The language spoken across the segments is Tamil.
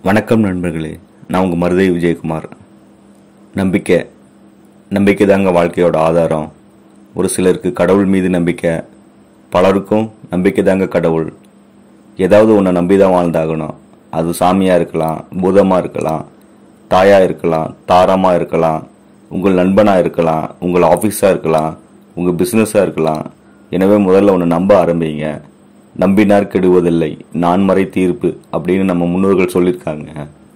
வணக்கம் நண்பர்களே நான் உங்கள் மருதை விஜயகுமார் நம்பிக்கை நம்பிக்கை தாங்க வாழ்க்கையோட ஆதாரம் ஒரு சிலருக்கு கடவுள் மீது நம்பிக்கை பலருக்கும் நம்பிக்கை தாங்க கடவுள் ஏதாவது ஒன்றை நம்பி தான் வாழ்ந்தாகணும் அது சாமியாக இருக்கலாம் பூதமாக இருக்கலாம் தாயாக இருக்கலாம் தாரமாக இருக்கலாம் உங்கள் நண்பனாக இருக்கலாம் உங்கள் ஆஃபீஸாக இருக்கலாம் உங்கள் பிஸ்னஸாக இருக்கலாம் எனவே முதல்ல ஒன்று நம்ப ஆரம்பிங்க நம்பினார் கெடுவதில்லை நான்மறை தீர்ப்பு அப்படின்னு நம்ம முன்னோர்கள் சொல்லியிருக்காங்க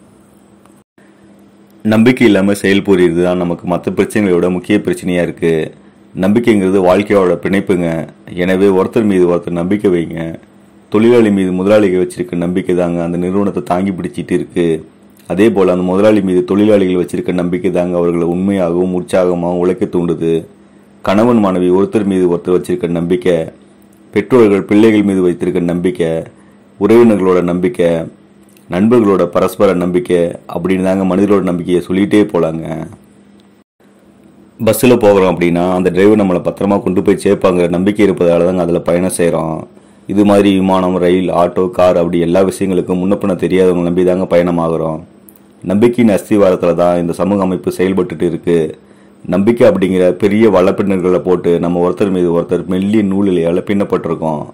நம்பிக்கை இல்லாமல் செயல் புரியுறது தான் நமக்கு மற்ற பிரச்சனைகளோட முக்கிய பிரச்சனையாக இருக்குது நம்பிக்கைங்கிறது வாழ்க்கையோட பிணைப்புங்க எனவே ஒருத்தர் மீது ஒருத்தர் நம்பிக்கை வைங்க தொழிலாளி மீது முதலாளிகள் வச்சிருக்க நம்பிக்கை தாங்க அந்த நிறுவனத்தை தாங்கி பிடிச்சிட்டு இருக்கு அதே போல் அந்த முதலாளி மீது தொழிலாளிகள் வச்சிருக்க நம்பிக்கை தாங்க அவர்களை உண்மையாகவும் உற்சாகமாகவும் உழைக்க தூண்டுது கணவன் மனைவி ஒருத்தர் மீது ஒருத்தர் வச்சிருக்க நம்பிக்கை பெற்றோர்கள் பிள்ளைகள் மீது வைத்திருக்க நம்பிக்கை உறவினர்களோட நம்பிக்கை நண்பர்களோட பரஸ்பர நம்பிக்கை அப்படின்னு தாங்க மனிதர்களோட நம்பிக்கையை சொல்லிகிட்டே போலாங்க பஸ்ஸில் போகிறோம் அப்படின்னா அந்த டிரைவர் நம்மளை பத்திரமா கொண்டு போய் சேர்ப்பாங்க நம்பிக்கை இருப்பதால தாங்க அதில் பயணம் செய்கிறோம் இது மாதிரி விமானம் ரயில் ஆட்டோ கார் அப்படி எல்லா விஷயங்களுக்கும் முன்ன பின்ன தெரியாதவங்க நம்பி தாங்க பயணமாகிறோம் நம்பிக்கையின் அஸ்திவாரத்தில் தான் இந்த சமூக அமைப்பு செயல்பட்டுட்டு இருக்கு நம்பிக்கை அப்படிங்கிற பெரிய வளப்பின்னர்களை போட்டு நம்ம ஒருத்தர் மீது ஒருத்தர் மெல்லிய நூலிலையால் பின்னப்பட்டிருக்கோம்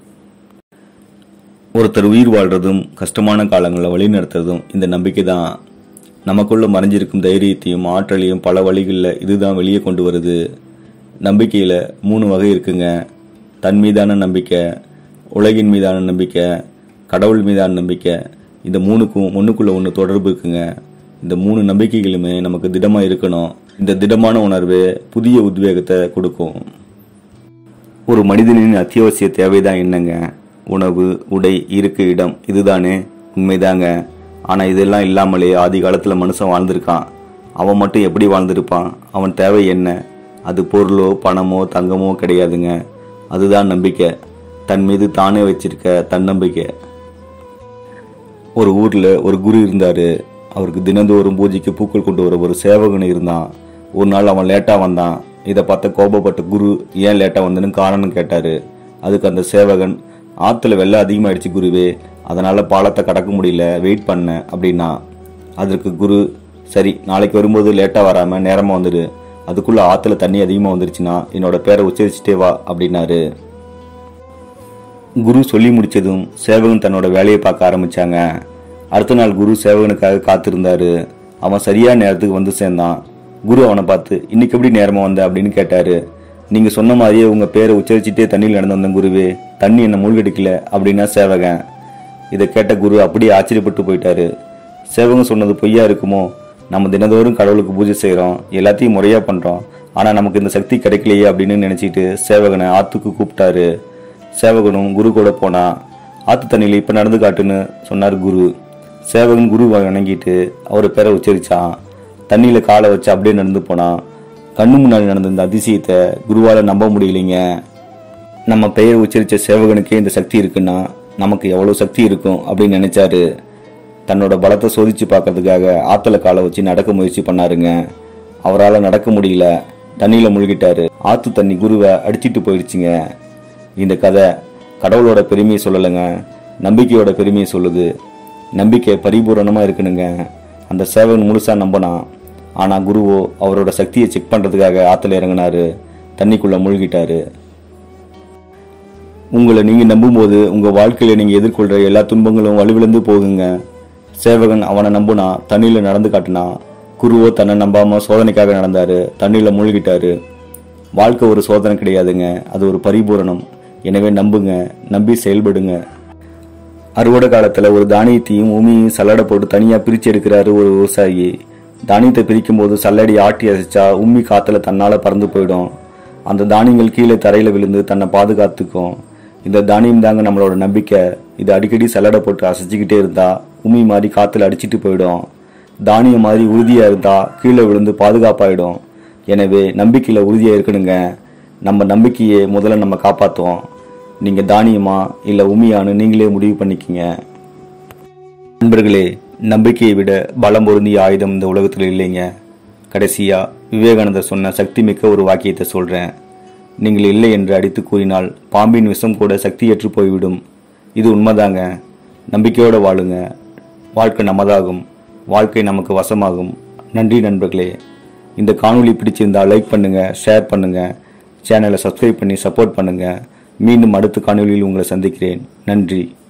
ஒருத்தர் உயிர் வாழ்றதும் கஷ்டமான காலங்களில் வழிநடத்துறதும் இந்த நம்பிக்கை தான் நமக்குள்ள மறைஞ்சிருக்கும் தைரியத்தையும் ஆற்றலையும் பல வழிகளில் இதுதான் வெளியே கொண்டு வருது நம்பிக்கையில் மூணு வகை இருக்குங்க தன் மீதான நம்பிக்கை உலகின் மீதான நம்பிக்கை கடவுள் மீதான நம்பிக்கை இந்த மூணுக்கும் ஒன்றுக்குள்ள ஒன்று தொடர்பு இருக்குங்க இந்த மூணு நம்பிக்கைகளுமே நமக்கு திடமாக இருக்கணும் இந்த திடமான உணர்வு புதிய உத்வேகத்தை கொடுக்கும் ஒரு மனிதனின் அத்தியாவசிய தேவைதான் என்னங்க உணவு உடை இருக்க இடம் இதுதானே உண்மைதாங்க ஆனால் இதெல்லாம் இல்லாமலே ஆதி காலத்தில் மனுஷன் வாழ்ந்திருக்கான் அவன் மட்டும் எப்படி வாழ்ந்திருப்பான் அவன் தேவை என்ன அது பொருளோ பணமோ தங்கமோ கிடையாதுங்க அதுதான் நம்பிக்கை தன் மீது தானே வச்சிருக்க தன்னம்பிக்கை ஒரு ஊரில் ஒரு குரு இருந்தார் அவருக்கு தினந்தோறும் பூஜைக்கு பூக்கள் கொண்டு வர ஒரு சேவகன் இருந்தான் ஒரு நாள் அவன் லேட்டாக வந்தான் இதை பார்த்த கோபப்பட்ட குரு ஏன் லேட்டாக வந்தேன்னு காரணம் கேட்டார் அதுக்கு அந்த சேவகன் ஆற்றுல வெள்ளம் அதிகமாயிடுச்சு குருவே அதனால் பாலத்தை கடக்க முடியல வெயிட் பண்ண அப்படின்னா அதற்கு குரு சரி நாளைக்கு வரும்போது லேட்டாக வராமல் நேரமாக வந்துடு அதுக்குள்ளே ஆற்றுல தண்ணி அதிகமாக வந்துருச்சுன்னா என்னோட பேரை உச்சரிச்சுட்டே வா அப்படின்னாரு குரு சொல்லி முடிச்சதும் சேவகன் தன்னோட வேலையை பார்க்க ஆரம்பிச்சாங்க அடுத்த நாள் குரு சேவகனுக்காக காத்திருந்தாரு அவன் சரியான நேரத்துக்கு வந்து சேர்ந்தான் குரு அவனை பார்த்து இன்னைக்கு எப்படி நேரமா வந்த அப்படின்னு கேட்டாரு நீங்க சொன்ன மாதிரியே உங்க பேரை உச்சரிச்சுட்டே தண்ணியில் நடந்து வந்தேன் குருவே தண்ணி என்ன மூழ்கடிக்கல அப்படின்னா சேவகன் இதை கேட்ட குரு அப்படியே ஆச்சரியப்பட்டு போயிட்டாரு சேவகன் சொன்னது பொய்யா இருக்குமோ நம்ம தினந்தோறும் கடவுளுக்கு பூஜை செய்கிறோம் எல்லாத்தையும் முறையாக பண்ணுறோம் ஆனால் நமக்கு இந்த சக்தி கிடைக்கலையே அப்படின்னு நினச்சிட்டு சேவகனை ஆற்றுக்கு கூப்பிட்டாரு சேவகனும் குரு கூட போனா ஆற்று தண்ணியில் இப்போ நடந்து காட்டுன்னு சொன்னார் குரு சேவகன் குரு வணங்கிட்டு அவர் பேரை உச்சரிச்சான் தண்ணியில் காலை வச்சு அப்படியே நடந்து போனான் கண்ணு முன்னாடி நடந்த இந்த அதிசயத்தை குருவால் நம்ப முடியலைங்க நம்ம பெயர் உச்சரித்த சேவகனுக்கே இந்த சக்தி இருக்குன்னா நமக்கு எவ்வளோ சக்தி இருக்கும் அப்படின்னு நினைச்சாரு தன்னோட பலத்தை சோதிச்சு பார்க்கறதுக்காக ஆத்துல காலை வச்சு நடக்க முயற்சி பண்ணாருங்க அவரால் நடக்க முடியல தண்ணியில் முழுகிட்டாரு ஆத்து தண்ணி குருவை அடிச்சிட்டு போயிடுச்சுங்க இந்த கதை கடவுளோட பெருமையை சொல்லலைங்க நம்பிக்கையோட பெருமையை சொல்லுது நம்பிக்கை பரிபூரணமாக இருக்கணுங்க அந்த சேவகன் முழுசாக நம்பினான் ஆனால் குருவோ அவரோட சக்தியை செக் பண்ணுறதுக்காக ஆற்றுல இறங்கினாரு தண்ணிக்குள்ளே மூழ்கிட்டாரு உங்களை நீங்கள் நம்பும்போது உங்கள் வாழ்க்கையில் நீங்கள் எதிர்கொள்கிற எல்லா துன்பங்களும் வலுவிழந்து போகுங்க சேவகன் அவனை நம்புனா தண்ணியில் நடந்து காட்டினா குருவோ தன்னை நம்பாமல் சோதனைக்காக நடந்தார் தண்ணியில் மூழ்கிட்டாரு வாழ்க்கை ஒரு சோதனை கிடையாதுங்க அது ஒரு பரிபூரணம் எனவே நம்புங்க நம்பி செயல்படுங்க அறுவடை காலத்தில் ஒரு தானியத்தையும் உமியையும் சல்லடை போட்டு தனியாக பிரித்து எடுக்கிறாரு ஒரு விவசாயி தானியத்தை பிரிக்கும் போது சல்லடி ஆட்டி அசைச்சா உம்மி காற்றுல தன்னால் பறந்து போயிடும் அந்த தானியங்கள் கீழே தரையில் விழுந்து தன்னை பாதுகாத்துக்கும் இந்த தானியம் தாங்க நம்மளோட நம்பிக்கை இது அடிக்கடி சல்லடை போட்டு அசைச்சிக்கிட்டே இருந்தா உமி மாதிரி காற்றுல அடிச்சிட்டு போயிடும் தானியம் மாதிரி உறுதியாக இருந்தா கீழே விழுந்து பாதுகாப்பாயிடும் எனவே நம்பிக்கையில் உறுதியாக இருக்கணுங்க நம்ம நம்பிக்கையை முதல்ல நம்ம காப்பாற்றுவோம் நீங்கள் தானியமா இல்லை உமியான்னு நீங்களே முடிவு பண்ணிக்கிங்க நண்பர்களே நம்பிக்கையை விட பலம் பொருந்திய ஆயுதம் இந்த உலகத்தில் இல்லைங்க கடைசியா விவேகானந்தர் சொன்ன சக்தி மிக்க ஒரு வாக்கியத்தை சொல்றேன் நீங்கள் இல்லை என்று அடித்து கூறினால் பாம்பின் விஷம் கூட சக்தியற்று போய்விடும் இது உண்மைதாங்க நம்பிக்கையோட வாழுங்க வாழ்க்கை நமதாகும் வாழ்க்கை நமக்கு வசமாகும் நன்றி நண்பர்களே இந்த காணொளி பிடிச்சிருந்தா லைக் பண்ணுங்க ஷேர் பண்ணுங்க சேனலை சப்ஸ்கிரைப் பண்ணி சப்போர்ட் பண்ணுங்க மீண்டும் அடுத்த காணொளியில் உங்களை சந்திக்கிறேன் நன்றி